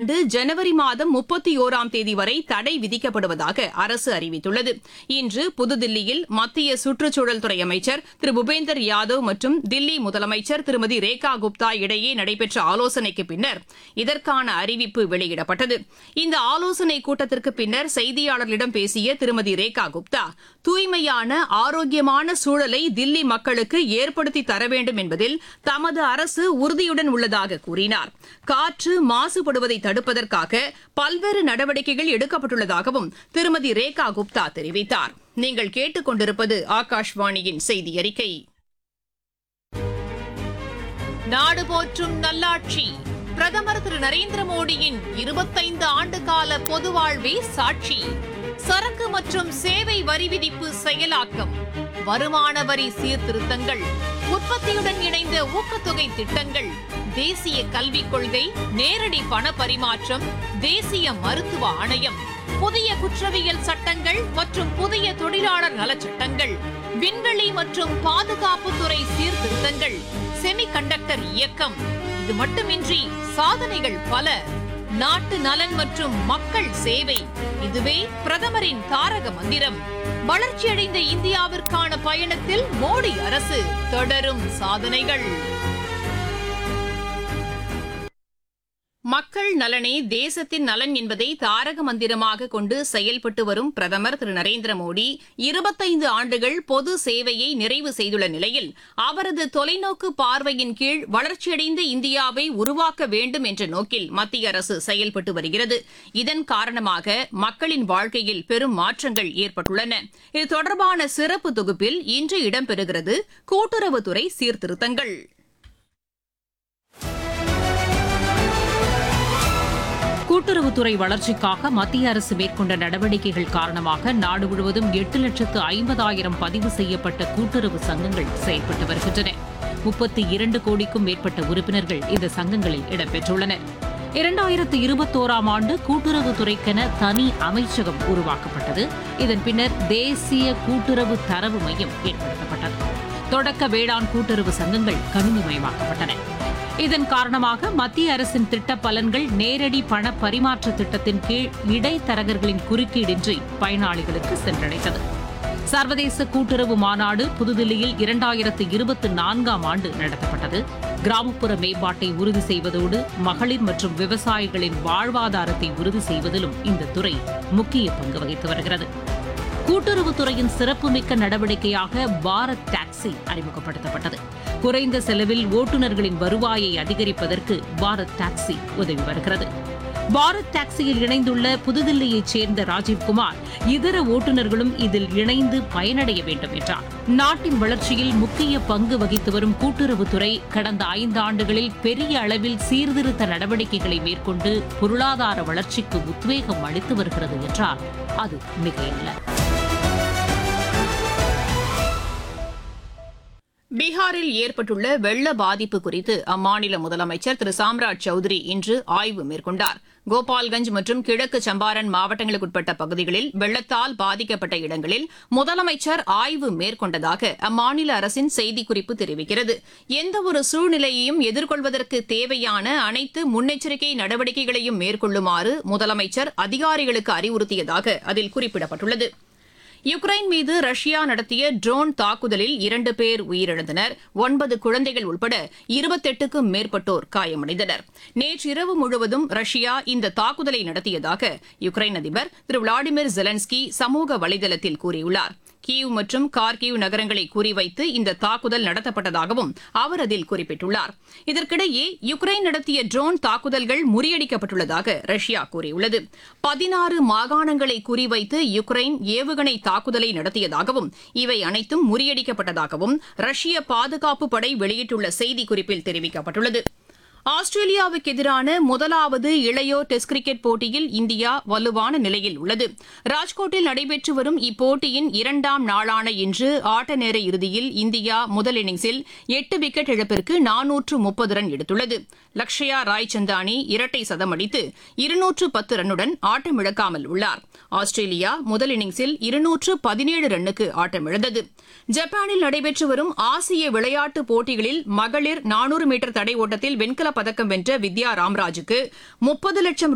ஆண்டு ஜனவரி மாதம் முப்பத்தி ஓராம் தேதி வரை தடை விதிக்கப்படுவதாக அரசு அறிவித்துள்ளது இன்று புதுதில்லியில் மத்திய சுற்றுச்சூழல் துறை அமைச்சர் திரு பூபேந்தர் யாதவ் மற்றும் தில்லி முதலமைச்சர் திருமதி ரேகா குப்தா இடையே நடைபெற்ற ஆலோசனைக்கு பின்னர் இதற்கான அறிவிப்பு வெளியிடப்பட்டது இந்த ஆலோசனைக் கூட்டத்திற்கு பின்னர் செய்தியாளர்களிடம் பேசிய திருமதி ரேகா குப்தா தூய்மையான ஆரோக்கியமான சூழலை தில்லி மக்களுக்கு ஏற்படுத்தி தர வேண்டும் என்பதில் தமது அரசு உறுதியுடன் உள்ளதாக கூறினார் காற்று மாசுபடுவதை தடுப்பதற்காக பல்வேறு நடவடிக்கைகள் எடுக்கப்பட்டுள்ளதாகவும் திருமதி ரேகா குப்தா தெரிவித்தார் நீங்கள் கேட்டுக்கொண்டிருப்பது ஆகாஷ்வாணியின் செய்தி அறிக்கை நாடு போற்றும் நல்லாட்சி பிரதமர் திரு நரேந்திர மோடியின் இருபத்தைந்து ஆண்டு கால பொது வாழ்வே சாட்சி சரக்கு மற்றும் சேவை வரி விதிப்பு செயலாக்கம் வருமான வரி சீர்திருத்தங்கள் உற்பத்தியுடன் இணைந்த ஊக்கத்தொகை திட்டங்கள் தேசிய கல்விக் கொள்கை நேரடி பண பரிமாற்றம் தேசிய மருத்துவ ஆணையம் புதிய குற்றவியல் சட்டங்கள் மற்றும் புதிய தொழிலாளர் நலச் சட்டங்கள் விண்வெளி மற்றும் பாதுகாப்புத்துறை சீர்திருத்தங்கள் செமிகண்டக்டர் இயக்கம் இது மட்டுமின்றி சாதனைகள் பல நாட்டு நலன் மற்றும் மக்கள் சேவை இதுவே பிரதமரின் தாரக மந்திரம் வளர்ச்சியடைந்த இந்தியாவிற்கான பயணத்தில் மோடி அரசு தொடரும் சாதனைகள் மக்கள் நலனே தேசத்தின் நலன் என்பதை தாரக மந்திரமாக கொண்டு செயல்பட்டு வரும் பிரதமர் திரு நரேந்திர மோடி இருபத்தைந்து ஆண்டுகள் பொது சேவையை நிறைவு செய்துள்ள நிலையில் அவரது தொலைநோக்கு பார்வையின் கீழ் வளர்ச்சியடைந்த இந்தியாவை உருவாக்க வேண்டும் என்ற நோக்கில் மத்திய அரசு செயல்பட்டு வருகிறது இதன் காரணமாக மக்களின் வாழ்க்கையில் பெரும் மாற்றங்கள் ஏற்பட்டுள்ளன இது தொடர்பான சிறப்பு தொகுப்பில் இன்று இடம்பெறுகிறது கூட்டுறவுத்துறை சீர்திருத்தங்கள் கூட்டுறவுத்துறை வளர்ச்சிக்காக மத்திய அரசு மேற்கொண்ட நடவடிக்கைகள் காரணமாக நாடு முழுவதும் எட்டு லட்சத்து ஐம்பதாயிரம் பதிவு செய்யப்பட்ட கூட்டுறவு சங்கங்கள் செயல்பட்டு வருகின்றன முப்பத்தி இரண்டு கோடிக்கும் மேற்பட்ட உறுப்பினர்கள் இந்த சங்கங்களில் இடம்பெற்றுள்ளனர் இரண்டாயிரத்து இருபத்தோராம் ஆண்டு கூட்டுறவுத்துறைக்கென தனி அமைச்சகம் உருவாக்கப்பட்டது இதன் பின்னர் தேசிய கூட்டுறவு தரவு மையம் ஏற்படுத்தப்பட்டது தொடக்க வேளாண் கூட்டுறவு சங்கங்கள் கணினிமயமாக்கப்பட்டன இதன் காரணமாக மத்திய அரசின் திட்ட பலன்கள் நேரடி பண பரிமாற்ற திட்டத்தின் கீழ் இடைத்தரகர்களின் குறுக்கீடின்றி பயனாளிகளுக்கு சென்றடைந்தது சர்வதேச கூட்டுறவு மாநாடு புதுதில்லியில் இரண்டாயிரத்து இருபத்தி நான்காம் ஆண்டு நடத்தப்பட்டது கிராமப்புற மேம்பாட்டை உறுதி செய்வதோடு மகளிர் மற்றும் விவசாயிகளின் வாழ்வாதாரத்தை உறுதி செய்வதிலும் இந்த துறை முக்கிய பங்கு வகித்து வருகிறது கூட்டுறவுத்துறையின் சிறப்புமிக்க நடவடிக்கையாக பாரத் டாக்ஸி அறிமுகப்படுத்தப்பட்டது குறைந்த செலவில் ஓட்டுநர்களின் வருவாயை அதிகரிப்பதற்கு பாரத் டாக்ஸி உதவி வருகிறது பாரத் டாக்ஸியில் இணைந்துள்ள புதுதில்லியைச் சேர்ந்த ராஜீவ்குமார் இதர ஓட்டுநர்களும் இதில் இணைந்து பயனடைய வேண்டும் என்றார் நாட்டின் வளர்ச்சியில் முக்கிய பங்கு வகித்து வரும் கூட்டுறவுத்துறை கடந்த ஐந்து ஆண்டுகளில் பெரிய அளவில் சீர்திருத்த நடவடிக்கைகளை மேற்கொண்டு பொருளாதார வளர்ச்சிக்கு உத்வேகம் அளித்து வருகிறது என்றால் அது மிகையல்ல பீகாரில் ஏற்பட்டுள்ள வெள்ள பாதிப்பு குறித்து அம்மாநில முதலமைச்சர் திரு சாம்ராஜ் சௌத்ரி இன்று ஆய்வு மேற்கொண்டார் கோபால்கஞ்ச் மற்றும் கிழக்கு சம்பாரன் மாவட்டங்களுக்குட்பட்ட பகுதிகளில் வெள்ளத்தால் பாதிக்கப்பட்ட இடங்களில் முதலமைச்சர் ஆய்வு மேற்கொண்டதாக அம்மாநில அரசின் செய்திக்குறிப்பு தெரிவிக்கிறது எந்தவொரு சூழ்நிலையையும் எதிர்கொள்வதற்கு தேவையான அனைத்து முன்னெச்சரிக்கை நடவடிக்கைகளையும் மேற்கொள்ளுமாறு முதலமைச்சர் அதிகாரிகளுக்கு அறிவுறுத்தியதாக அதில் குறிப்பிடப்பட்டுள்ளது யுக்ரைன் மீது ரஷ்யா நடத்திய ட்ரோன் தாக்குதலில் இரண்டு பேர் உயிரிழந்தனர் ஒன்பது குழந்தைகள் உட்பட இருபத்தெட்டுக்கும் மேற்பட்டோர் காயமடைந்தனர் நேற்றிரவு முழுவதும் ரஷ்யா இந்த தாக்குதலை நடத்தியதாக யுக்ரைன் அதிபர் திரு விளாடிமிர் ஜெலன்ஸ்கி சமூக வலைதளத்தில் கூறியுள்ளார் கீவ் மற்றும் கார்கிவ் நகரங்களை குறிவைத்து இந்த தாக்குதல் நடத்தப்பட்டதாகவும் அவர் அதில் குறிப்பிட்டுள்ளார் இதற்கிடையே யுக்ரைன் நடத்திய ட்ரோன் தாக்குதல்கள் முறியடிக்கப்பட்டுள்ளதாக ரஷ்யா கூறியுள்ளது பதினாறு மாகாணங்களை குறிவைத்து யுக்ரைன் ஏவுகணை தாக்குதலை நடத்தியதாகவும் இவை அனைத்தும் முறியடிக்கப்பட்டதாகவும் ரஷ்ய பாதுகாப்பு படை வெளியிட்டுள்ள செய்திக்குறிப்பில் தெரிவிக்கப்பட்டுள்ளது ஆஸ்திரேலியாவுக்கு எதிரான முதலாவது இளையோர் டெஸ்ட் கிரிக்கெட் போட்டியில் இந்தியா வலுவான நிலையில் உள்ளது ராஜ்கோட்டில் நடைபெற்று வரும் இப்போட்டியின் இரண்டாம் நாளான இன்று ஆட்ட நேர இறுதியில் இந்தியா முதல் இன்னிங்ஸில் எட்டு விக்கெட் இழப்பிற்கு நானூற்று முப்பது ரன் எடுத்துள்ளது லக்ஷயா ராய் சந்தானி இரட்டை சதம் அடித்து இருநூற்று பத்து ரன்னுடன் ஆட்டமிழக்காமல் உள்ளார் ஆஸ்திரேலியா முதல் இன்னிங்ஸில் இருநூற்று பதினேழு ரன்னுக்கு ஆட்டமிழந்தது ஜப்பானில் நடைபெற்று வரும் ஆசிய விளையாட்டுப் போட்டிகளில் மகளிர் நானூறு மீட்டர் தடை ஓட்டத்தில் வெண்கலப் பதக்கம் வென்ற வித்யா ராம்ராஜுக்கு முப்பது லட்சம்